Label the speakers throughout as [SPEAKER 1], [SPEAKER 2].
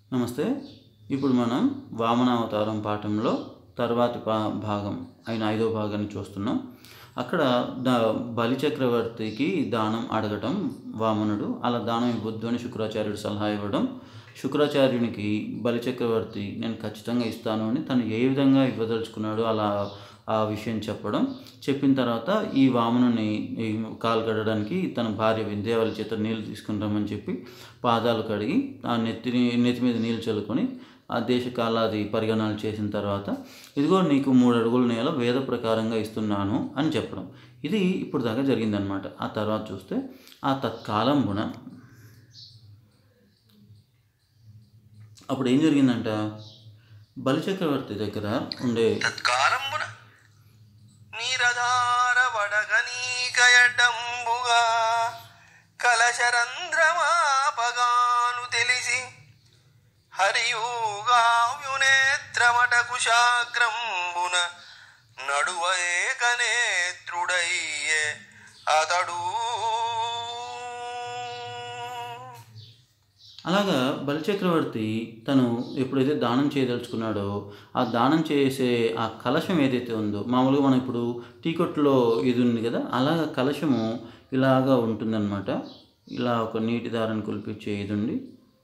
[SPEAKER 1] నమస్తే ఇప్పుడు మనం వామనావతారం పాఠంలో తర్వాతి పా భాగం అయిన ఐదో భాగాన్ని చూస్తున్నాం అక్కడ ద బలి చక్రవర్తికి దానం అడగటం వామనుడు అలా దానం ఇవ్వద్దు అని శుక్రాచార్యుడు సలహా ఇవ్వడం శుక్రాచార్యునికి బలి చక్రవర్తి నేను ఖచ్చితంగా ఇస్తాను అని తను ఏ విధంగా ఇవ్వదలుచుకున్నాడో అలా ఆ విషయం చెప్పడం చెప్పిన తర్వాత ఈ వామనుని ఈ కాలు కడడానికి తన భార్య వింధ్యావళి చేత నీళ్ళు తీసుకుని రమ్మని చెప్పి పాదాలు కడిగి ఆ నెత్తిని నెత్తి మీద నీళ్ళు చల్లుకొని ఆ దేశ కాలాది పరిగణనలు చేసిన తర్వాత ఇదిగో నీకు మూడు అడుగుల నేల వేద ప్రకారంగా ఇస్తున్నాను అని చెప్పడం ఇది ఇప్పుడు దాకా జరిగిందనమాట ఆ తర్వాత చూస్తే ఆ తత్కాలం గుణ అప్పుడు ఏం జరిగిందంట బలిచక్రవర్తి దగ్గర ఉండే
[SPEAKER 2] తత్కాలంబున నీరధార వడగనీకయడంబుగా కలశరంధ్రమాపగాను తెలిసి హరియుగావ్యునేత్రమట కుశాగ్రంబున నడువ ఏకనేత్రుడయ్యే అతడు
[SPEAKER 1] అలాగా బలిచక్రవర్తి తను ఎప్పుడైతే దానం చేయదలుచుకున్నాడో ఆ దానం చేసే ఆ కలశం ఏదైతే ఉందో మామూలుగా మనం ఇప్పుడు టీ కొట్టులో ఇది ఉంది కదా అలాగ కలశము ఇలాగా ఉంటుందన్నమాట ఇలా ఒక నీటి దారాన్ని కులిపించే ఇది ఉండి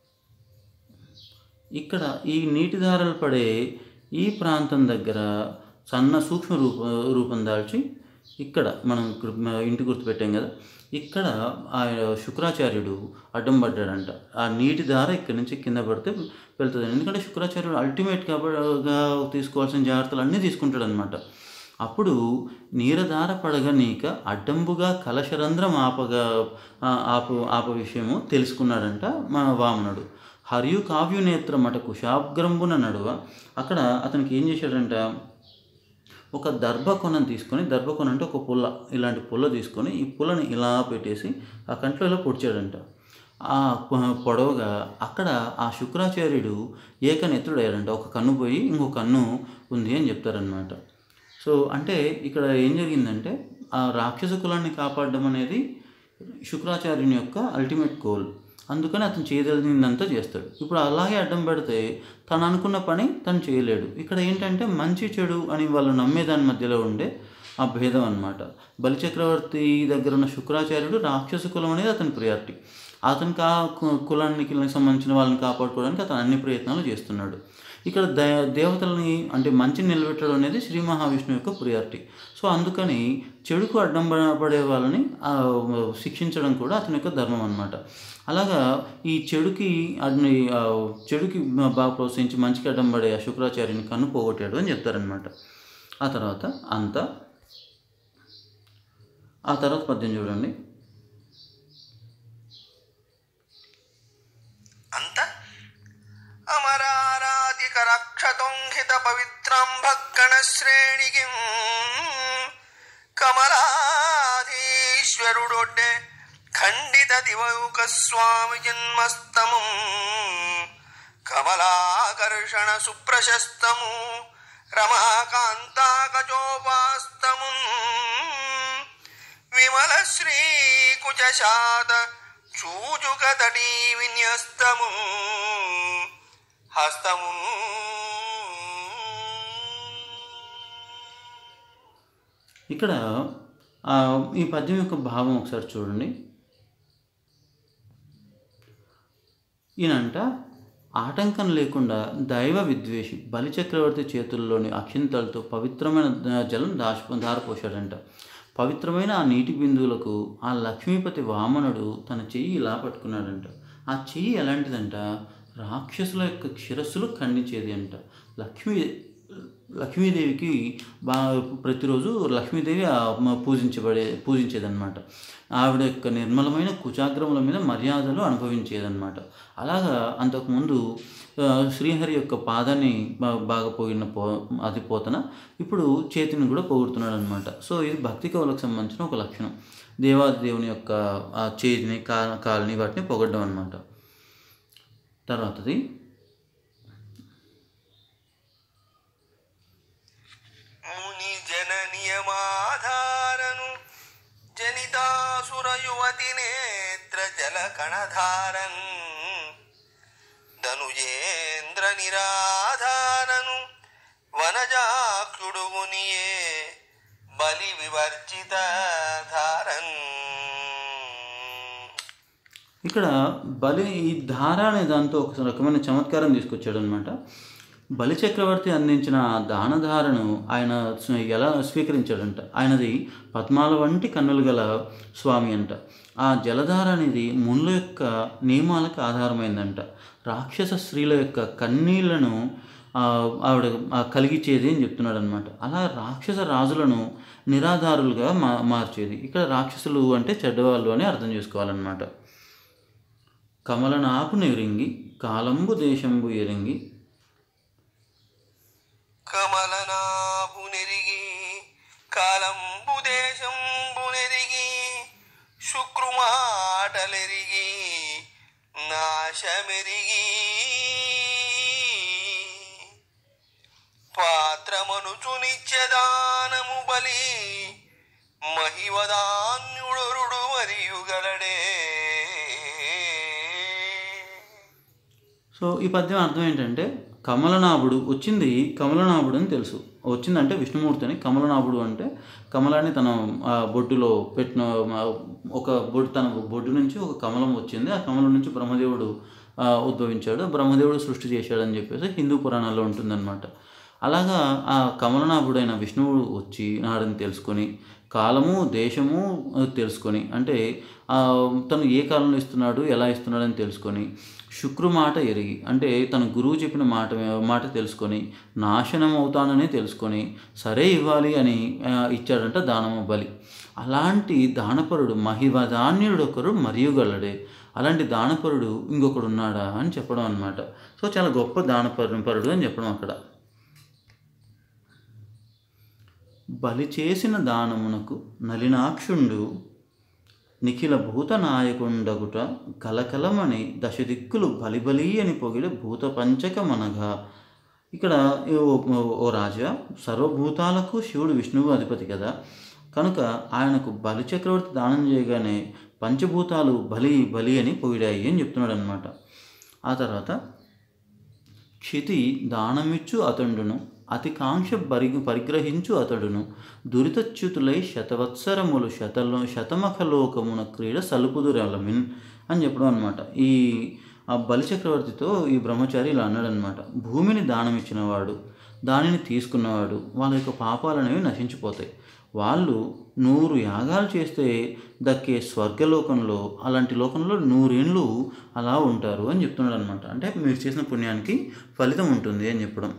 [SPEAKER 1] ఇక్కడ ఈ నీటి దారాలు పడే ఈ ప్రాంతం దగ్గర సన్న సూక్ష్మ రూప రూపం దాల్చి ఇక్కడ మనం గుర్- మ- ఇంటి గుర్తు పెట్టాం కదా ఇక్కడ ఆయన శుక్రాచార్యుడు అడ్డం పడ్డాడంట ఆ నీటి దార ఇక్కడి నుంచి కింద పడితే వెళ్తుంది ఎందుకంటే శుక్రాచార్యుడు అల్టిమేట్ గా తీసుకోవాల్సిన జాగ్రత్తలు అన్నీ తీసుకుంటాడు అనమాట అప్పుడు నీరధార పడగనీక అడ్డంబుగా కలశరంధ్రం ఆపగా ఆ, ఆపు ఆప విషయము తెలుసుకున్నాడంట మన వామనుడు హరియు కావ్యునేత్ర మట కుశాగ్రంబున నడువ అక్కడ అతనికి ఏం చేశాడంట ఒక దర్భకొనం తీసుకొని దర్భకొనం అంటే ఒక పుల్ల ఇలాంటి పుల్ల తీసుకొని ఈ పుల్లని ఇలా పెట్టేసి ఆ కంట్లో ఇలా పొడిచాడంట ఆ పొ- పొడవుగా అక్కడ ఆ శుక్రాచార్యుడు ఏకనేత్రుడయ్యాడంట ఒక కన్ను పోయి ఇంకో కన్ను ఉంది అని చెప్తారనమాట సో అంటే ఇక్కడ ఏం జరిగిందంటే ఆ రాక్షస కులాన్ని కాపాడడం అనేది శుక్రాచార్యుని యొక్క అల్టిమేట్ గోల్ అందుకని అతను చేయదలిగిందంతా చేస్తాడు ఇప్పుడు అలాగే అడ్డం పెడితే తను అనుకున్న పని తను చేయలేడు ఇక్కడ ఏంటంటే మంచి చెడు అని వాళ్ళు నమ్మేదాని మధ్యలో ఉండే ఆ భేదం అనమాట బలిచక్రవర్తి దగ్గర ఉన్న శుక్రాచార్యుడు రాక్షస కులం అనేది అతని ప్రియారిటీ అతనికి ఆ కు- కులానికి సంబంధించిన వాళ్ళని కాపాడుకోవడానికి అతను అన్ని ప్రయత్నాలు చేస్తున్నాడు ఇక్కడ దే దేవతల్ని అంటే మంచిని నిలబెట్టడం అనేది శ్రీ మహావిష్ణువు యొక్క ప్రియారిటీ సో అందుకని చెడుకు అడ్డం పడ- పడే వాళ్ళని ఆ, శిక్షించడం కూడా అతని యొక్క ధర్మం అనమాట అలాగా ఈ చెడుకి అడ్ని ఆ, చెడుకి బాగా ప్రోత్సహించి మంచికి అడ్డం పడే ఆ శుక్రాచార్యుని కన్ను పోగొట్టాడు అని చెప్తారనమాట ఆ తర్వాత అంత ఆ తర్వాత పద్యం చూడండి
[SPEAKER 2] అంత అమరారాధిక రక్షతోంహిత పవిత్రం భక్కణ శ్రేణికి కమలాధీశ్వరుడొడ్డే ఖండిత దివౌక స్వామి జన్మస్తమం కమలాకర్షణ సుప్రశస్తము రమాకాంతాకచోపాస్తము విమల శ్రీకుచాత చూచుకతటీ విన్యస్తము హస్తము
[SPEAKER 1] ఇక్కడ ఆ, ఈ పద్యం యొక్క భావం ఒకసారి చూడండి ఈయనంట ఆటంకం లేకుండా దైవ విద్వేషి బలిచక్రవర్తి చేతుల్లోని అక్షింతలతో పవిత్రమైన ద- జలం దాచి దారపోశాడంట పవిత్రమైన ఆ నీటి బిందువులకు ఆ లక్ష్మీపతి వామనుడు తన చెయ్యి ఇలా పట్టుకున్నాడంట ఆ చెయ్యి ఎలాంటిదంట రాక్షసుల యొక్క శిరస్సులు ఖండించేది అంట లక్ష్మీ లక్ష్మీదేవికి బా ప్రతిరోజు లక్ష్మీదేవి ఆ మ- పూజించబడే పూజించేదన్నమాట ఆవిడ యొక్క నిర్మలమైన కుచాగ్రముల మీద మర్యాదలు అనుభవించేదన్నమాట అలాగా అంతకుముందు ఆ, శ్రీహరి యొక్క పాదాన్ని బా- బాగా పోగిన పో అది పోతన ఇప్పుడు చేతిని కూడా పోగొడుతున్నాడు అనమాట సో ఇది భక్తి కవులకు సంబంధించిన ఒక లక్షణం దేవాది దేవుని యొక్క ఆ చేతిని కా కాల్ని వాటిని పొగడ్డం అనమాట తర్వాతది
[SPEAKER 2] ముని జన నియమాధారను జనితాసుర యువతి నేత్ర జల కణధారన్ ధను మనుజేంద్ర నిరాధారను వనజాక్షుడుగునియే బలి వివర్జిత ధారన్
[SPEAKER 1] ఇక్కడ బలి ఈ ధార అనే దాంతో ఒక రకమైన చమత్కారం తీసుకొచ్చాడు అనమాట బలి చక్రవర్తి అందించిన ఆ దానధారను ఆయన స్వ- ఎలా స్వీకరించాడంట ఆయనది పద్మాల వంటి కన్నులు గల స్వామి అంట ఆ జలధార అనేది మునుల యొక్క నియమాలకు ఆధారమైందంట రాక్షస స్త్రీల యొక్క కన్నీళ్లను ఆ, ఆవిడ ఆ, కలిగించేది అని చెప్తున్నాడు అనమాట అలా రాక్షస రాజులను నిరాధారులుగా మా మార్చేది ఇక్కడ రాక్షసులు అంటే చెడ్డవాళ్ళు అని అర్థం చేసుకోవాలన్నమాట కమలనాపు నెరింగి కాలంబు దేశంబు ఎరింగి
[SPEAKER 2] కమలనాభు నెరిగి కాలంబు దేశంబు నెరిగి శుక్రుమాటలెరిగి నాశమెరిగి పాత్రమనుచు నిత్యదానము బలి మహివదాన్యుడరుడు మరియు గలడే
[SPEAKER 1] సో ఈ పద్యం అర్థం ఏంటంటే కమలనాభుడు వచ్చింది కమలనాభుడు అని తెలుసు వచ్చిందంటే విష్ణుమూర్తి అని కమలనాభుడు అంటే కమలాన్ని తన ఆ, బొడ్డులో పెట్టిన ఆ, ఒక బొడ్డు తన బొడ్డు నుంచి ఒక కమలం వచ్చింది ఆ కమలం నుంచి బ్రహ్మదేవుడు ఆ, ఉద్భవించాడు బ్రహ్మదేవుడు సృష్టి చేశాడని చెప్పేసి హిందూ పురాణాల్లో ఉంటుందన్నమాట అలాగా ఆ కమలనాభుడైన విష్ణువుడు వచ్చి నాడని తెలుసుకొని కాలము దేశము ఆ, తెలుసుకొని అంటే ఆ, తను ఏ కాలంలో ఇస్తున్నాడు ఎలా ఇస్తున్నాడని తెలుసుకొని శుక్రు మాట ఎరిగి అంటే తన గురువు చెప్పిన మాట మాట తెలుసుకొని నాశనం అవుతానని తెలుసుకొని సరే ఇవ్వాలి అని ఆ, ఇచ్చాడంట దానము బలి అలాంటి దానపరుడు మహివధాన్యుడు ఒకరు మరియు గల్లడే అలాంటి దానపరుడు ఇంకొకడు ఉన్నాడా అని చెప్పడం అనమాట సో చాలా గొప్ప దానపరు పరుడు అని చెప్పడం అక్కడ బలి చేసిన దానమునకు నలినాక్షుండు నిఖిల భూత నాయకుండగుట కలకలమని దశదిక్కులు బలిబలి అని పొగిడి భూత పంచకమనగా ఇక్కడ ఓ- ఓ రాజా సర్వభూతాలకు శివుడు విష్ణువు అధిపతి కదా కనుక ఆయనకు బలి చక్రవర్తి దానం చేయగానే పంచభూతాలు బలి బలి అని పొగిడాయి అని చెప్తున్నాడు అనమాట ఆ తర్వాత క్షితి దానమిచ్చు అతడును అతి కాంక్ష పరి పరిగ్రహించు అతడును దురితచ్యుతులై శతవత్సరములు శతలో శతమఖలోకమున క్రీడ సలుపుదురలమిన్ అని చెప్పడం అనమాట ఈ ఆ బలిచక్రవర్తితో ఈ బ్రహ్మచారి ఇలా అన్నాడనమాట భూమిని దానం ఇచ్చినవాడు దానిని తీసుకున్నవాడు వాళ్ళ యొక్క పాపాలు అనేవి నశించిపోతాయి వాళ్ళు నూరు యాగాలు చేస్తే దక్కే స్వర్గలోకంలో అలాంటి లోకంలో నూరేళ్ళు అలా ఉంటారు అని చెప్తున్నాడు అనమాట అంటే మీరు చేసిన పుణ్యానికి ఫలితం ఉంటుంది అని చెప్పడం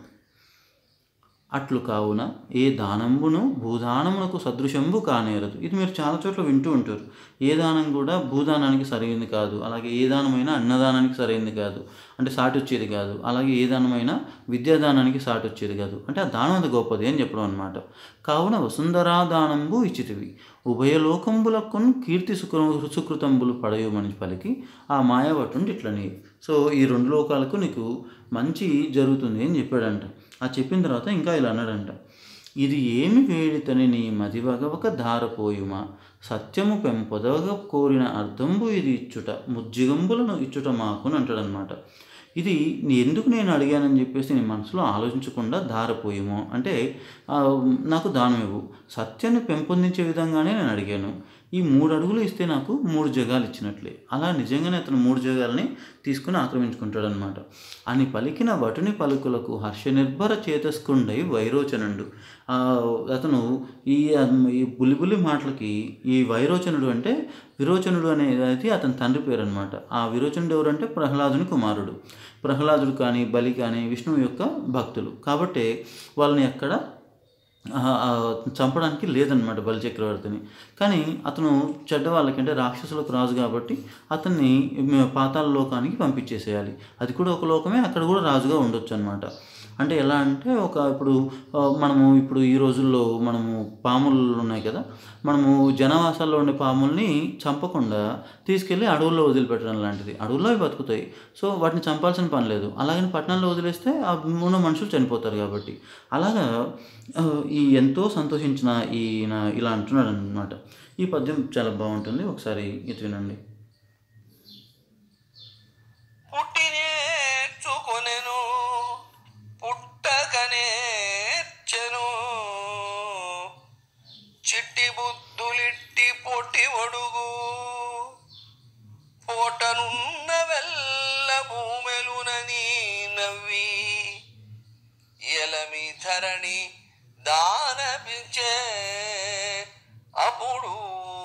[SPEAKER 1] అట్లు కావున ఏ దానంబును భూదానమునకు సదృశంబు కానేరదు ఇది మీరు చాలా చోట్ల వింటూ ఉంటారు ఏ దానం కూడా భూదానానికి సరైనది కాదు అలాగే ఏ దానమైనా అన్నదానానికి సరైనది కాదు అంటే సాటి వచ్చేది కాదు అలాగే ఏ దానమైనా విద్యాదానానికి సాటి వచ్చేది కాదు అంటే ఆ దానం అంత గొప్పది అని చెప్పడం అనమాట కావున వసుంధరా దానంబు ఇచ్చితివి ఉభయలోకంబులకున్ కీర్తి సుకృ సుకృతంబులు పడయుమని పలికి ఆ మాయావటుండి ఇట్లని సో ఈ రెండు లోకాలకు నీకు మంచి జరుగుతుంది అని చెప్పాడంట ఆ చెప్పిన తర్వాత ఇంకా ఇలా అన్నాడంట ఇది ఏమి వేడితని నీ మదివగవక ధారపోయుమా సత్యము పెంపొదవగ కోరిన అర్థంబు ఇది ఇచ్చుట ముజ్జిగంబులను ఇచ్చుట మాకుని అంటాడనమాట ఇది నీ ఎందుకు నేను అడిగానని చెప్పేసి నీ మనసులో ఆలోచించకుండా ధారపోయేమో అంటే ఆ, నాకు దానం ఇవ్వు సత్యాన్ని పెంపొందించే విధంగానే నేను అడిగాను ఈ మూడు అడుగులు ఇస్తే నాకు మూడు జగాలు ఇచ్చినట్లే అలా నిజంగానే అతను మూడు జగాలని తీసుకుని ఆక్రమించుకుంటాడనమాట అని పలికిన వటుని పలుకులకు హర్షనిర్భర చేతస్కుండై వైరోచనుడు ఆ, అతను ఈ ఈ బులిబులి మాటలకి ఈ వైరోచనుడు అంటే విరోచనుడు అనేది అతని తండ్రి పేరు అనమాట ఆ విరోచనుడు ఎవరంటే ప్రహ్లాదుని కుమారుడు ప్రహ్లాదుడు కానీ బలి కానీ విష్ణువు యొక్క భక్తులు కాబట్టి వాళ్ళని ఎక్కడ ఆ, ఆ, చంపడానికి లేదనమాట బలిచక్రవర్తిని కానీ అతను చెడ్డ వాళ్ళకి అంటే రాక్షసులకు రాజు కాబట్టి అతన్ని మ- పాతాళ లోకానికి పంపించేసేయాలి అది కూడా ఒక లోకమే అక్కడ కూడా రాజుగా ఉండొచ్చు అనమాట అంటే ఎలా అంటే ఒక ఇప్పుడు ఆ, మనము ఇప్పుడు ఈ రోజుల్లో మనము పాములు ఉన్నాయి కదా మనము జనవాసాల్లో ఉండే పాముల్ని చంపకుండా తీసుకెళ్ళి అడవుల్లో వదిలిపెట్టడం లాంటిది అడవుల్లో అవి బతుకుతాయి సో వాటిని చంపాల్సిన పని లేదు అలాగని పట్టణాల్లో వదిలేస్తే ఆ ఉన్న మనుషులు చనిపోతారు కాబట్టి అలాగా ఆ, ఈ ఎంతో సంతోషించిన ఈయన ఇలా అంటున్నాడు అనమాట ఈ పద్యం చాలా బాగుంటుంది ఒకసారి ఇది వినండి
[SPEAKER 2] పుట్టినేర్చుకు నీ నవ్వి ఎలమి ధరణి దానపించే అప్పుడు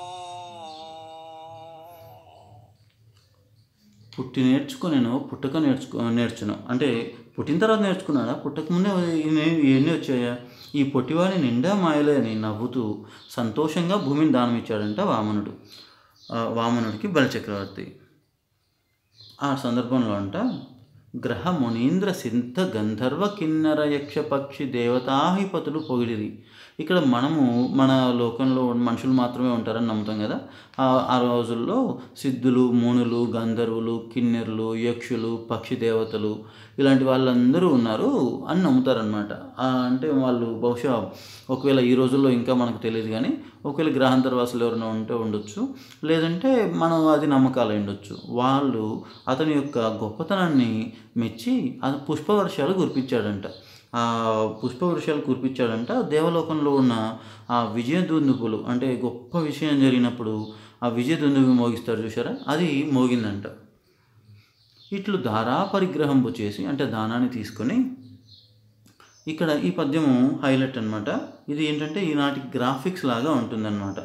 [SPEAKER 1] పుట్టి నేర్చుకునేను పుట్టక నేర్చుకో నేర్చును అంటే పుట్టిన తర్వాత నేర్చుకున్నాడా పుట్టక ముందే ఇన్ని- ఇవన్నీ వచ్చాయా ఈ పొట్టివాడి నిండా మాయలే అని నవ్వుతూ సంతోషంగా భూమిని దానం ఇచ్చాడంట వామనుడు ఆ వామనుడికి బలిచక్రవర్తి ఆ సందర్భంలో అంట గ్రహ మునీంద్ర సిద్ధ గంధర్వ కిన్నర యక్ష పక్షి దేవతాహిపతులు పొగిడిరి ఇక్కడ మనము మన లోకంలో ఉన్న మనుషులు మాత్రమే ఉంటారని నమ్ముతాం కదా ఆ ఆ రోజుల్లో సిద్ధులు మునులు గంధర్వులు కిన్నెరులు యక్షులు పక్షి దేవతలు ఇలాంటి వాళ్ళందరూ ఉన్నారు అని నమ్ముతారనమాట అంటే వాళ్ళు బహుశా ఒకవేళ ఈ రోజుల్లో ఇంకా మనకు తెలియదు కానీ ఒకవేళ గ్రహాంతరవాసులు ఎవరైనా ఉంటే ఉండొచ్చు లేదంటే మనం అది నమ్మకాలు అయి ఉండొచ్చు వాళ్ళు అతని యొక్క గొప్పతనాన్ని మెచ్చి అది పుష్పవర్షాలు కురిపించాడంట ఆ పుష్పవృషాలు కురిపించాడంట దేవలోకంలో ఉన్న ఆ విజయ దుందుపులు అంటే గొప్ప విషయం జరిగినప్పుడు ఆ విజయ దుందుబి మోగిస్తారు చూసారా అది మోగిందంట ఇట్లు ధారా పరిగ్రహంపు చేసి అంటే దానాన్ని తీసుకొని ఇక్కడ ఈ పద్యము హైలైట్ అన్నమాట ఇది ఏంటంటే ఈనాటి గ్రాఫిక్స్ లాగా ఉంటుందన్నమాట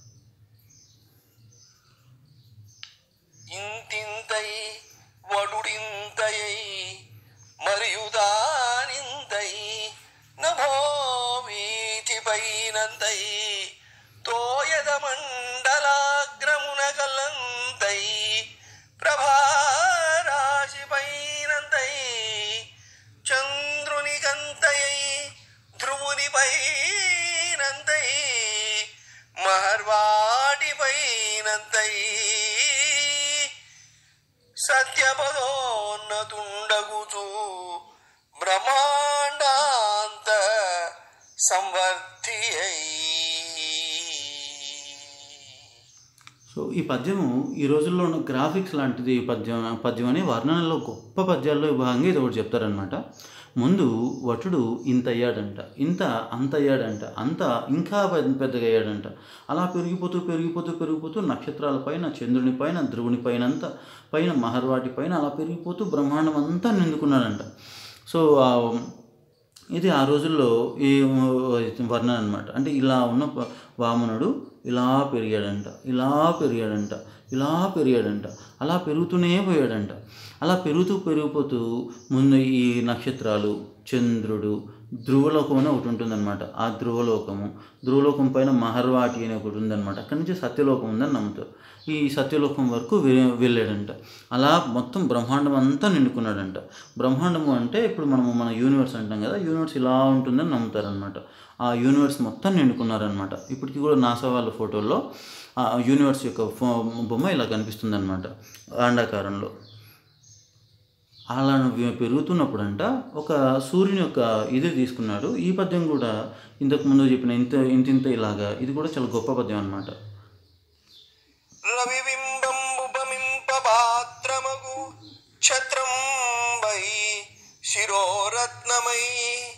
[SPEAKER 2] ఇంతింతై వడుడింతయై మరియు దానింతై నభో వీధిపైనంతై తోయద మండలాగ్రమున కల్లంతై ప్రభారాశిపైనంతై చంద్రుని కంతయై ధ్రువుని పైనంతై మహర్వాటి పైనంతై సత్యపదోన్నతుండగుచు బ్రహ్మాండాంత సంవర్తి
[SPEAKER 1] సో ఈ పద్యము ఈ రోజుల్లో ఉన్న గ్రాఫిక్స్ లాంటిది ఈ పద్యం పద్యం అని వర్ణనలో గొప్ప పద్యాల్లో భాగంగా ఇది ఒకటి చెప్తారనమాట ముందు వటుడు ఇంత అయ్యాడంట ఇంత అంత అయ్యాడంట అంత ఇంకా పెద్ద పెద్దగా అయ్యాడంట అలా పెరిగిపోతూ పెరిగిపోతూ పెరిగిపోతూ నక్షత్రాల పైన చంద్రుని పైన ధ్రువుని పైన అంతా పైన మహర్వాటి పైన అలా పెరిగిపోతూ బ్రహ్మాండం అంతా నిండుకున్నాడంట సో ఆ ఇది ఆ రోజుల్లో ఈ వర్ణన అనమాట అంటే ఇలా ఉన్న ప- వామనుడు ఇలా పెరిగాడంట ఇలా పెరిగాడంట ఇలా పెరిగాడంట అలా పెరుగుతూనే పోయాడంట అలా పెరుగుతూ పెరిగిపోతూ ముందు ఈ నక్షత్రాలు చంద్రుడు ధ్రువలోకం అని ఒకటి ఉంటుందన్నమాట ఆ ధ్రువలోకము ధ్రువలోకం పైన మహర్వాటి అని ఒకటి ఉందన్నమాట అక్కడి నుంచి సత్యలోకం ఉందని నమ్ముతారు ఈ సత్యలోకం వరకు వె- వెళ్ళాడంట అలా మొత్తం బ్రహ్మాండం అంతా నిండుకున్నాడంట బ్రహ్మాండము అంటే ఇప్పుడు మనము మన యూనివర్స్ అంటాం కదా యూనివర్స్ ఇలా ఉంటుందని నమ్ముతారనమాట ఆ యూనివర్స్ మొత్తం నిండుకున్నారనమాట ఇప్పటికీ కూడా నాసా వాళ్ళ ఫోటోల్లో ఆ యూనివర్స్ యొక్క ఫో- బొమ్మ ఇలా కనిపిస్తుందన్నమాట అండాకారంలో అలా నువ్వు పెరుగుతున్నప్పుడంట ఒక సూర్యుని యొక్క ఇది తీసుకున్నాడు ఈ పద్యం కూడా ఇంతకు ముందు చెప్పిన ఇంత ఇంత ఇంత ఇలాగా ఇది కూడా చాలా గొప్ప పద్యం అనమాట
[SPEAKER 2] రవిబింబంబుపమింప పాత్రమగు ఛత్రంబై శిరోరత్నమై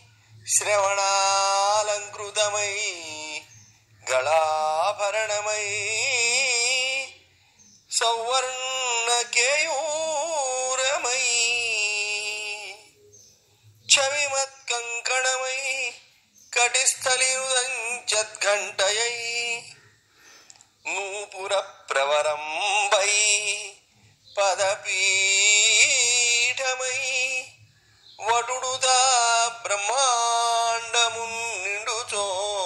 [SPEAKER 2] శ్రవణాలంకృతమై గళాభరణమై సౌవర్ణకేయూరమై చవిమత్కంకణమై కటిస్థలినుదంచద్ఘంటయై నూపుర ప్రవరంబై పదపీఠమై వటుడుదా బ్రహ్మాండము నిండుచో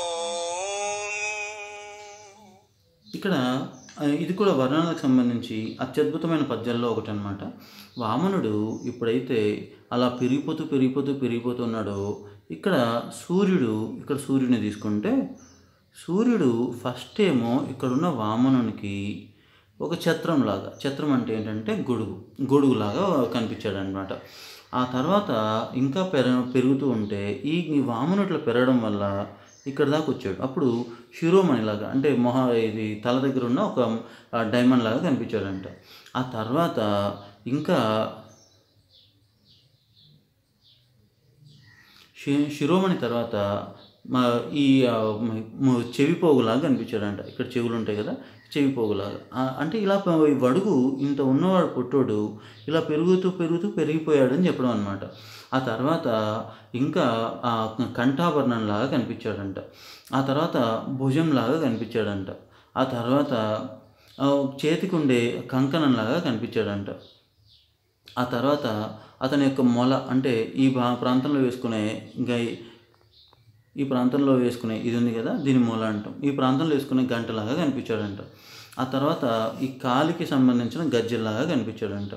[SPEAKER 1] ఇక్కడ ఆ, ఇది కూడా వర్ణనలకు సంబంధించి అత్యద్భుతమైన పద్యాల్లో ఒకటి అనమాట వామనుడు ఇప్పుడైతే అలా పెరిగిపోతూ పెరిగిపోతూ పెరిగిపోతున్నాడో ఇక్కడ సూర్యుడు ఇక్కడ సూర్యుని తీసుకుంటే సూర్యుడు ఫస్ట్ ఏమో ఇక్కడున్న వామనునికి ఒక ఛత్రం లాగా ఛత్రం అంటే ఏంటంటే గొడుగు గొడుగులాగా కనిపించాడు అనమాట ఆ తర్వాత ఇంకా పెర పెరుగుతూ ఉంటే ఈ ఈ వామనుట్ల పెరగడం వల్ల ఇక్కడ దాకా వచ్చాడు అప్పుడు శిరోమణిలాగా అంటే మొహ ఇది తల దగ్గర ఉన్న ఒక ఆ, డైమండ్ లాగా కనిపించాడంట ఆ తర్వాత ఇంకా శి శిరోమణి తర్వాత మా ఈ ఆ, మ- మ- చెవి పోగులాగా కనిపించాడంట ఇక్కడ చెవులు ఉంటాయి కదా చెవి పోగులాగా ఆ, అంటే ఇలా ప- ఈ వడుగు ఇంత ఉన్నవాడు పుట్టోడు ఇలా పెరుగుతూ పెరుగుతూ పెరిగిపోయాడని చెప్పడం అనమాట ఆ తర్వాత ఇంకా ఆ కంఠాభరణంలాగా కనిపించాడంట ఆ తర్వాత భుజంలాగా కనిపించాడంట ఆ తర్వాత ఆ, చేతికి ఉండే కంకణంలాగా కనిపించాడంట ఆ తర్వాత అతని యొక్క మొల అంటే ఈ భా- ప్రాంతంలో వేసుకునే ఇంకా ఈ- ఈ ప్రాంతంలో వేసుకునే ఇది ఉంది కదా దీని మొల అంటాం ఈ ప్రాంతంలో వేసుకునే గంటలాగా కనిపించాడంట ఆ తర్వాత ఈ కాలికి సంబంధించిన గజ్జెలాగా కనిపించాడంట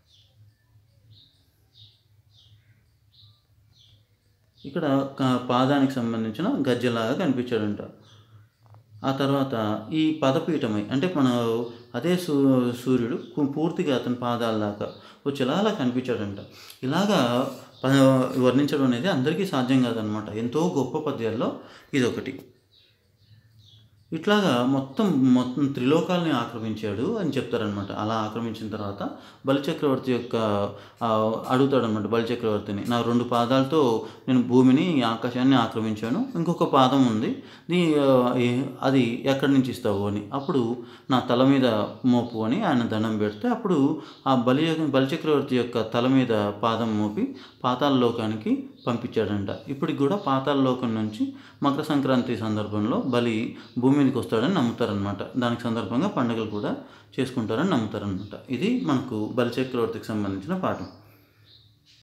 [SPEAKER 1] ఇక్కడ క- పాదానికి సంబంధించిన గజ్జెలాగా కనిపించాడంట ఆ తర్వాత ఈ పదపీఠమై అంటే మన అదే సూ సూర్యుడు పు- పూర్తిగా అతని పాదాల దాకా వచ్చేలా అలా కనిపించాడంట ఇలాగా ప- వర్ణించడం అనేది అందరికీ సాధ్యం కాదనమాట ఎంతో గొప్ప పద్యాల్లో ఇదొకటి ఇట్లాగా మొత్తం మొత్తం త్రిలోకాల్ని ఆక్రమించాడు అని చెప్తారనమాట అలా ఆక్రమించిన తర్వాత బలిచక్రవర్తి యొక్క ఆ, అడుగుతాడనమాట బలిచక్రవర్తిని నా రెండు పాదాలతో నేను భూమిని ఆకాశాన్ని ఆక్రమించాను ఇంకొక పాదం ఉంది దీ ఆ, ఏ- అది ఎక్కడి నుంచి ఇస్తావు అని అప్పుడు నా తల మీద మోపు అని ఆయన దండం పెడితే అప్పుడు ఆ బలి బలిచక్రవర్తి యొక్క తల మీద పాదం మోపి పాతాళ లోకానికి పంపించాడంట ఇప్పటికి కూడా పాతాళ లోకం నుంచి మకర సంక్రాంతి సందర్భంలో బలి భూమి మీదకి వస్తాడని నమ్ముతారనమాట దానికి సందర్భంగా పండుగలు కూడా చేసుకుంటారని నమ్ముతారనమాట ఇది మనకు బలిచక్రవర్తికి సంబంధించిన పాఠం